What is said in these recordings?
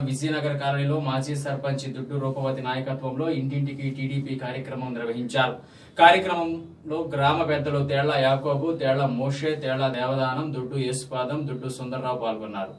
విజయనగర్ కాలనీలో మాజీ సర్పంచ్ దుడ్డు రూపవతి నాయకత్వంలో ఇంటింటికి టీడీపీ కార్యక్రమం నిర్వహించారు కార్యక్రమంలో గ్రామ పెద్దలు తేళ్ల యాకోబు తేళ్ల మోషే తేళ్ల దేవదానం దుడ్డు యేసుపాదం దుడ్డు సుందర్రావు పాల్గొన్నారు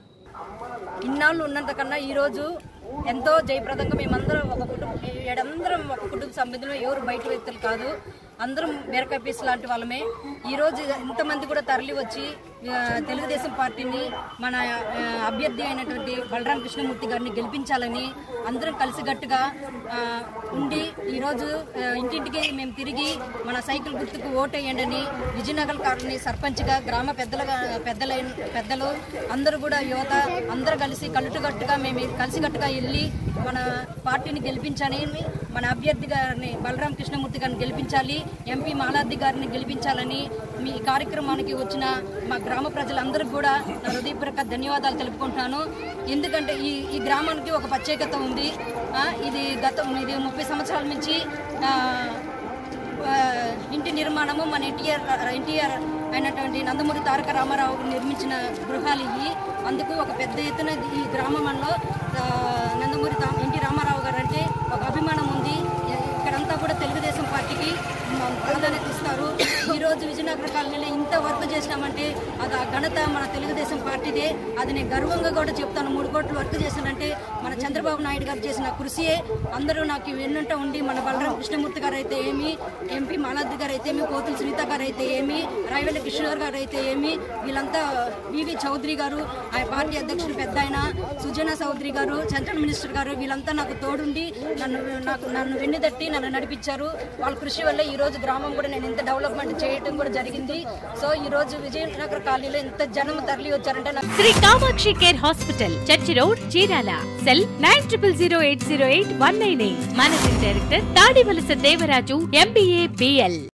ఇన్నాళ్ళు ఉన్నంత కన్నా ఈ రోజు ఎంతో జయప్రదంగా మేమందరం ఒక కుటుంబం ఏడందరం ఒక కుటుంబ సభ్యులు ఎవరు బయట వ్యక్తులు కాదు అందరం బీరకాయ పీస్ లాంటి వాళ్ళమే ఈ రోజు ఇంతమంది కూడా తరలి వచ్చి ఆ, తెలుగుదేశం పార్టీని మన ఆ, అభ్యర్థి అయినటువంటి బలరాం కృష్ణమూర్తి గారిని గెలిపించాలని అందరం కలిసికట్టుగా ఆ, ఉండి ఈరోజు ఆ, ఇంటింటికి మేము తిరిగి మన సైకిల్ గుర్తుకు ఓటేయండి అని విజయనగర్ కాలనీ సర్పంచ్గా గ్రామ పెద్దలుగా పెద్దలైన పెద్దలు అందరూ కూడా యువత అందరూ కలిసి కలుటుగట్టుగా మేము కలిసికట్టుగా వెళ్ళి మన పార్టీని గెలిపించాలి మన అభ్యర్థి గారిని బలరాం కృష్ణమూర్తి గారిని గెలిపించాలి ఎంపీ మాలాద్రి గారిని గెలిపించాలని మీ కార్యక్రమానికి వచ్చిన మా గ్రామ ప్రజలందరికీ కూడా నా హృదయపూర్వక ధన్యవాదాలు తెలుపుకుంటున్నాను ఎందుకంటే ఈ ఈ గ్రామానికి ఒక ప్రత్యేకత ఉంది ఆ, ఇది గతం ఇది ముప్పై సంవత్సరాల నుంచి ఆ, ఆ, ఇంటి నిర్మాణము మన ఎన్టీఆర్ ఎన్టీఆర్ అయినటువంటి నందమూరి తారక రామారావు నిర్మించిన గృహాలు ఇవి అందుకు ఒక పెద్ద ఎత్తున ఈ గ్రామంలో ఆ, నందమూరి తా- ఎన్టీ రామారావు గారు అంటే ఒక అభిమానం ఉంది ఇక్కడంతా కూడా తెలుగుదేశం పార్టీకి మ- ప్రాధాన్యత ఇస్తారు ఈరోజు విజయనగర కాలనీలో ఇంత వర్క్ చేసినామంటే అది ఆ ఘనత మన తెలుగుదేశం పార్టీదే అది నేను గర్వంగా కూడా చెప్తాను మూడు కోట్లు వర్క్ చేశానంటే మన చంద్రబాబు నాయుడు గారు చేసిన కృషియే అందరూ నాకు వెన్నుంట ఉండి మన బలరాం కృష్ణమూర్తి గారు అయితే ఏమి ఎంపీ మాలాద్రి గారు అయితే ఏమి కోతుల సునీత గారు అయితే ఏమి రాయవెల్లి కిషోర్ గారు అయితే ఏమి వీళ్ళంతా వివి చౌదరి గారు ఆ పార్టీ అధ్యక్షులు పెద్ద ఆయన సుజనా చౌదరి గారు సెంట్రల్ మినిస్టర్ గారు వీళ్ళంతా నాకు తోడుండి నన్ను నాకు నన్ను వెన్నుదట్టి నన్ను నడిపించారు వాళ్ళ కృషి వల్ల ఈ రోజు గ్రామం కూడా నేను ఇంత డెవలప్మెంట్ చేయడం కూడా జరిగింది సో ఈ రోజు విజయనగర కాలనీలో ఇంత జనం తరలి వచ్చారంటే నాకు Shri Kamakshi care hospital church road Chirala cell nine triple zero eight zero eight one nine eight managing director Tadivalasa Devaraju MBA BL